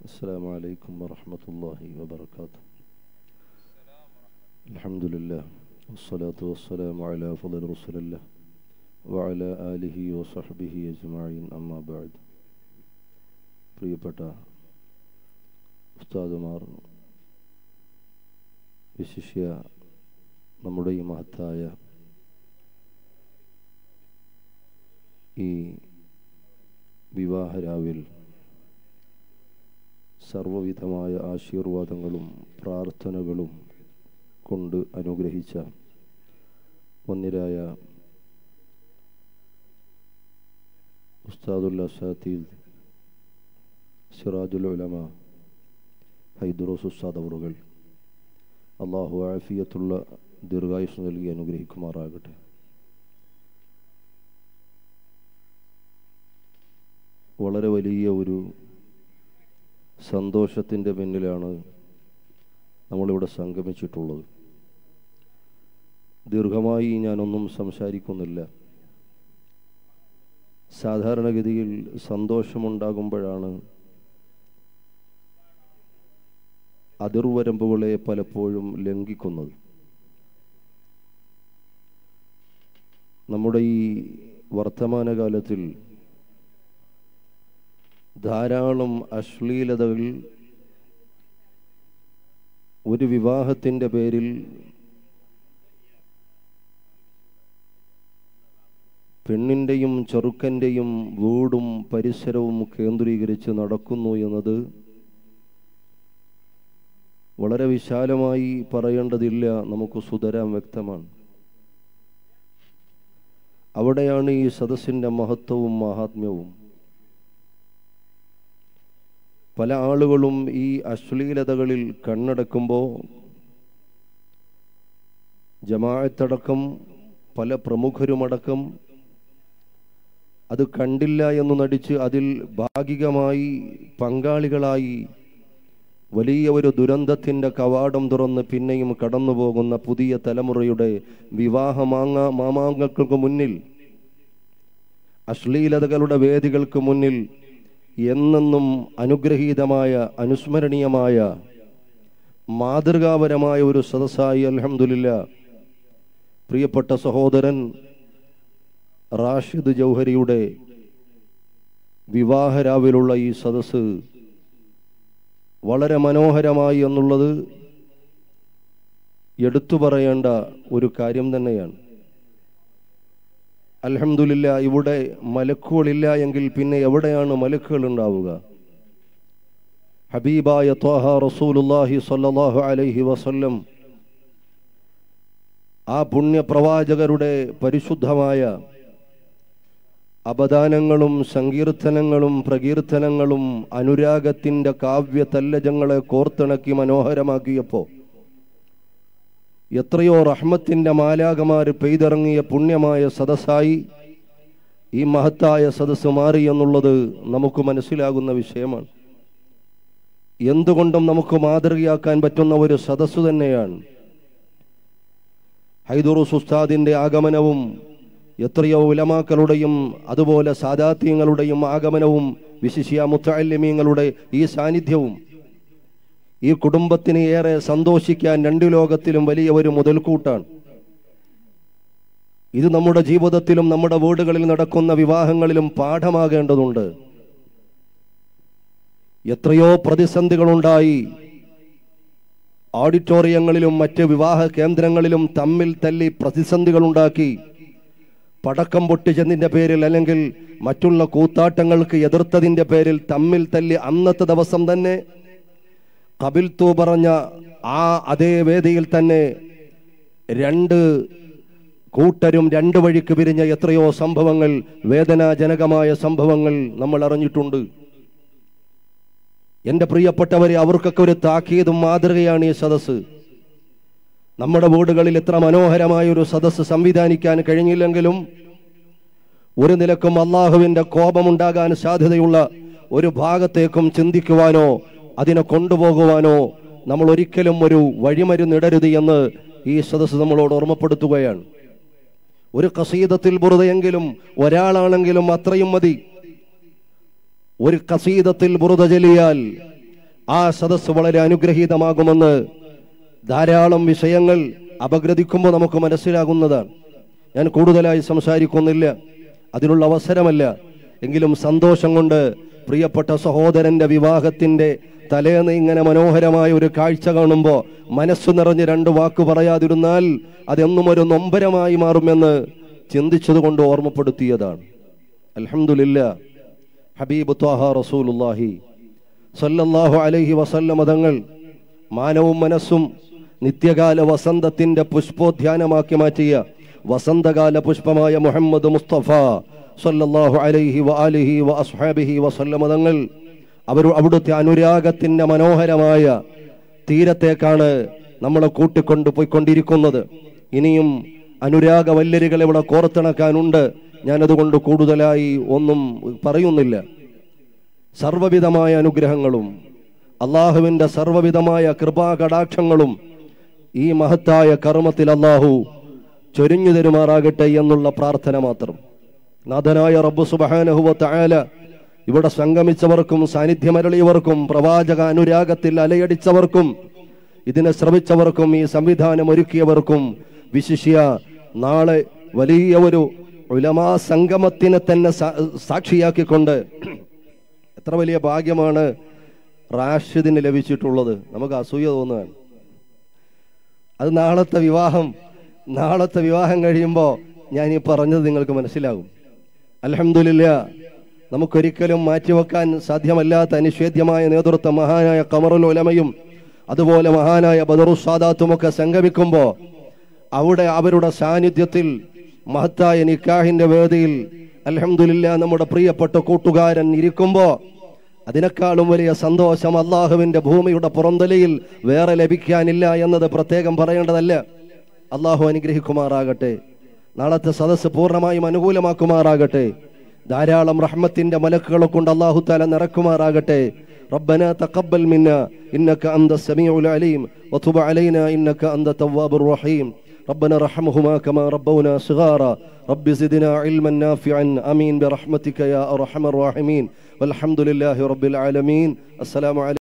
السلام عليكم ورحمة الله وبركاته الحمد لله والصلاة والسلام على فضل رسول الله وعلى آله وصحبه أجمعين أما بعد പ്രിയപ്പെട്ട ഉസ്താദുമാർ വിശിഷ്യ നമ്മുടെ ഈ മഹത്തായ ഈ വിവാഹരാവിൽ സർവവിധമായ ആശീർവാദങ്ങളും പ്രാർത്ഥനകളും കൊണ്ട് അനുഗ്രഹിച്ച ഒന്നിരായ ഉസ്താദുൽ അസാത്തീദ് സിറാജുൽ ഉലമ ഹൈദുറോസ് ഉസ്താദ് അവറുകൾ അള്ളാഹു ആഫിയത്തുള്ള ദീർഘായുസ് നൽകി അനുഗ്രഹിക്കുമാറാകട്ടെ വളരെ വലിയ ഒരു സന്തോഷത്തിൻ്റെ പിന്നിലാണ് നമ്മളിവിടെ സംഗമിച്ചിട്ടുള്ളത് ദീർഘമായി ഞാനൊന്നും സംസാരിക്കുന്നില്ല സാധാരണഗതിയിൽ സന്തോഷമുണ്ടാകുമ്പോഴാണ് അതിർവരമ്പുകളെ പലപ്പോഴും ലംഘിക്കുന്നത് നമ്മുടെ ഈ വർത്തമാനകാലത്തിൽ ധാരാളം അശ്ലീലതകൾ ഒരു വിവാഹത്തിൻ്റെ പേരിൽ പെണ്ണിൻ്റെയും ചെറുക്കൻ്റെയും വീടും പരിസരവും കേന്ദ്രീകരിച്ച് നടക്കുന്നു എന്നത് വളരെ വിശാലമായി പറയേണ്ടതില്ല നമുക്ക് സുതരാൻ വ്യക്തമാണ് അവിടെയാണ് ഈ സദസ്സിൻ്റെ മഹത്വവും മഹാത്മ്യവും പല ആളുകളും ഈ അശ്ലീലതകളിൽ കണ്ണടക്കുമ്പോൾ ജമാഅത്തടക്കം പല പ്രമുഖരുമടക്കം അത് കണ്ടില്ല എന്ന് നടിച്ച് അതിൽ ഭാഗികമായി പങ്കാളികളായി വലിയ ഒരു ദുരന്തത്തിൻ്റെ കവാടം തുറന്ന് പിന്നെയും കടന്നു പോകുന്ന പുതിയ തലമുറയുടെ വിവാഹ മാങ്ങ മാമാങ്കങ്ങൾക്ക് മുന്നിൽ അശ്ലീലതകളുടെ വേദികൾക്ക് മുന്നിൽ എന്നെന്നും അനുഗ്രഹീതമായ അനുസ്മരണീയമായ മാതൃകാപരമായ ഒരു സദസ്സായി അലഹമില്ല പ്രിയപ്പെട്ട സഹോദരൻ റാഷിദ് ജൗഹരിയുടെ വിവാഹരാവിലുള്ള ഈ സദസ്സ് വളരെ മനോഹരമായി എന്നുള്ളത് എടുത്തു പറയേണ്ട ഒരു കാര്യം തന്നെയാണ് അലഹമില്ല ഇവിടെ മലക്കുകളില്ല എങ്കിൽ പിന്നെ എവിടെയാണ് മലക്കുകൾ ഉണ്ടാവുക ഹബീബായ ത്വാഹ റസൂലുല്ലാഹി സ്വല്ലല്ലാഹു അലൈഹി വസല്ലം ആ പുണ്യപ്രവാചകരുടെ പരിശുദ്ധമായ അപദാനങ്ങളും സങ്കീർത്തനങ്ങളും പ്രകീർത്തനങ്ങളും അനുരാഗത്തിൻ്റെ കാവ്യ തല്ലജങ്ങളെ കോർത്തിണക്കി മനോഹരമാക്കിയപ്പോൾ എത്രയോ റഹ്മത്തിൻ്റെ മാലാകമാർ പെയ്തിറങ്ങിയ പുണ്യമായ സദസ്സായി ഈ മഹത്തായ സദസ്സ് മാറി എന്നുള്ളത് നമുക്ക് മനസ്സിലാകുന്ന വിഷയമാണ് എന്തുകൊണ്ടും നമുക്ക് മാതൃകയാക്കാൻ പറ്റുന്ന ഒരു സദസ്സ് തന്നെയാണ് ഹൈദുറുസ് ഉസ്താദിൻ്റെ ആഗമനവും എത്രയോ ഉലമാക്കളുടെയും അതുപോലെ സാദാത്യങ്ങളുടെയും ആഗമനവും വിശിഷ്യ മുത്തല്യമീങ്ങളുടെ ഈ സാന്നിധ്യവും ഈ കുടുംബത്തിന് ഏറെ സന്തോഷിക്കാൻ രണ്ടു ലോകത്തിലും വലിയ ഒരു മുതൽക്കൂട്ടാണ് ഇത് നമ്മുടെ ജീവിതത്തിലും നമ്മുടെ വീടുകളിൽ നടക്കുന്ന വിവാഹങ്ങളിലും പാഠമാകേണ്ടതുണ്ട് എത്രയോ പ്രതിസന്ധികളുണ്ടായി ഓഡിറ്റോറിയങ്ങളിലും മറ്റ് വിവാഹ കേന്ദ്രങ്ങളിലും തമ്മിൽ തല്ലി പ്രതിസന്ധികളുണ്ടാക്കി പടക്കം പൊട്ടിച്ചതിൻ്റെ പേരിൽ അല്ലെങ്കിൽ മറ്റുള്ള കൂത്താട്ടങ്ങൾക്ക് എതിർത്തതിൻ്റെ പേരിൽ തമ്മിൽ തല്ലി അന്നത്തെ ദിവസം തന്നെ കപിൽത്തു പറഞ്ഞ ആ അതേ വേദിയിൽ തന്നെ രണ്ട് കൂട്ടരും രണ്ട് വഴിക്ക് പിരിഞ്ഞ എത്രയോ സംഭവങ്ങൾ വേദനാജനകമായ സംഭവങ്ങൾ നമ്മൾ അറിഞ്ഞിട്ടുണ്ട് എൻ്റെ പ്രിയപ്പെട്ടവരെ അവർക്കൊക്കെ ഒരു താക്കീതും മാതൃകയാണ് ഈ സദസ്സ് നമ്മുടെ വീടുകളിൽ ഇത്ര മനോഹരമായ ഒരു സദസ്സ് സംവിധാനിക്കാൻ കഴിഞ്ഞില്ലെങ്കിലും ഒരു നിലക്കും അള്ളാഹുവിൻ്റെ കോപമുണ്ടാകാൻ സാധ്യതയുള്ള ഒരു ഭാഗത്തേക്കും ചിന്തിക്കുവാനോ അതിനെ കൊണ്ടുപോകുവാനോ നമ്മൾ ഒരിക്കലും ഒരു വഴിമരുന്നിടരുത് എന്ന് ഈ സദസ്സ് നമ്മളോട് ഓർമ്മപ്പെടുത്തുകയാണ് ഒരു കസീദത്തിൽ ബുറുതയെങ്കിലും ഒരാളാണെങ്കിലും അത്രയും മതി ഒരു കസീദത്തിൽ ബുറുത ചെലിയാൽ ആ സദസ്സ് വളരെ അനുഗ്രഹീതമാകുമെന്ന് ധാരാളം വിഷയങ്ങൾ അപഗ്രഥിക്കുമ്പോൾ നമുക്ക് മനസ്സിലാകുന്നതാണ് ഞാൻ കൂടുതലായി സംസാരിക്കുന്നില്ല അതിനുള്ള അവസരമല്ല എങ്കിലും സന്തോഷം കൊണ്ട് പ്രിയപ്പെട്ട സഹോദരന്റെ വിവാഹത്തിന്റെ തലേന്ന് ഇങ്ങനെ മനോഹരമായ ഒരു കാഴ്ച കാണുമ്പോൾ മനസ്സു നിറഞ്ഞ് രണ്ട് വാക്ക് പറയാതിരുന്നാൽ അതെന്നും ഒരു നൊമ്പരമായി മാറുമെന്ന് ചിന്തിച്ചതുകൊണ്ട് ഓർമ്മപ്പെടുത്തിയതാണ് അൽഹംദുലില്ല ഹബീബ് ത്വാഹ റസൂലുല്ലാഹി സല്ലല്ലാഹു അലൈഹി വസല്ലമ തങ്ങൾ മാനവും മനസ്സും നിത്യകാല വസന്തത്തിന്റെ പുഷ്പോദ്യാനമാക്കി മാറ്റിയ വസന്തകാല പുഷ്പമായ മുഹമ്മദ് മുസ്തഫ സല്ലല്ലാഹു അലൈഹി വ ആലിഹി വ അസ്ഹാബിഹി വസല്ലമ തങ്ങൾ അവർ അവിടുത്തെ അനുരാഗത്തിന്റെ മനോഹരമായ തീരത്തേക്കാണ് നമ്മളെ കൂട്ടിക്കൊണ്ട് പോയിക്കൊണ്ടിരിക്കുന്നത് ഇനിയും അനുരാഗ വല്ലരികൾ ഇവിടെ കോർത്തിണക്കാനുണ്ട് ഞാനതുകൊണ്ട് കൂടുതലായി ഒന്നും പറയുന്നില്ല സർവവിധമായ അനുഗ്രഹങ്ങളും അള്ളാഹുവിന്റെ സർവവിധമായ കൃപാകടാക്ഷങ്ങളും ഈ മഹത്തായ കർമ്മത്തിൽ അള്ളാഹു ചൊരിഞ്ഞു തരുമാറാകട്ടെ എന്നുള്ള പ്രാർത്ഥന മാത്രം നാഥനായ റബ്ബു സുബാനഹുവ തആല ഇവിടെ സംഗമിച്ചവർക്കും സാന്നിധ്യമരളിയവർക്കും പ്രവാചക അനുരാഗത്തിൽ അലയടിച്ചവർക്കും ഇതിനെ ശ്രമിച്ചവർക്കും ഈ സംവിധാനം ഒരുക്കിയവർക്കും വിശിഷ്യ നാളെ വലിയ ഒരു ഉലമാ സംഗമത്തിനെ തന്നെ സാ- സാക്ഷിയാക്കിക്കൊണ്ട് എത്ര വലിയ ഭാഗ്യമാണ് റാഷിദിന് ലഭിച്ചിട്ടുള്ളത് നമുക്ക് അസൂയ തോന്നുകയാണ് അത് നാളത്തെ വിവാഹം നാളത്തെ വിവാഹം കഴിയുമ്പോൾ ഞാൻ ഈ പറഞ്ഞത് നിങ്ങൾക്ക് മനസ്സിലാകും അലഹമില്ല നമുക്കൊരിക്കലും മാറ്റിവെക്കാൻ സാധ്യമല്ലാത്ത അനിഷേധ്യമായ നേതൃത്വം മഹാനായ കമറുൽ ഉലമയും അതുപോലെ മഹാനായ ബദറു സാദാത്തുമൊക്കെ സംഗമിക്കുമ്പോൾ അവിടെ അവരുടെ സാന്നിധ്യത്തിൽ മഹത്തായ നിക്കാഹിന്റെ വേദിയിൽ അലഹമില്ല നമ്മുടെ പ്രിയപ്പെട്ട കൂട്ടുകാരൻ ഇരിക്കുമ്പോ അതിനേക്കാളും വലിയ സന്തോഷം അള്ളാഹുവിന്റെ ഭൂമിയുടെ പുറന്തലയിൽ വേറെ ലഭിക്കാനില്ല എന്നത് പ്രത്യേകം പറയേണ്ടതല്ല അള്ളാഹു അനുഗ്രഹിക്കുമാറാകട്ടെ നാളത്തെ സദസ്സ് പൂർണ്ണമായും അനുകൂലമാക്കുമാറാകട്ടെ ധാരാളം റഹ്മത്തിന്റെ മലക്കുകളെ കൊണ്ട് അള്ളാഹു താല നിറക്കുമാറാകട്ടെ ربنا تقبل منا إنك أنت السميع العليم وتب علينا إنك أنت التواب الرحيم ربنا رحمهما كما ربونا صغارا رب زدنا علما نافعا أمين برحمتك يا أرحم الراحمين والحمد لله رب العالمين السلام عليكم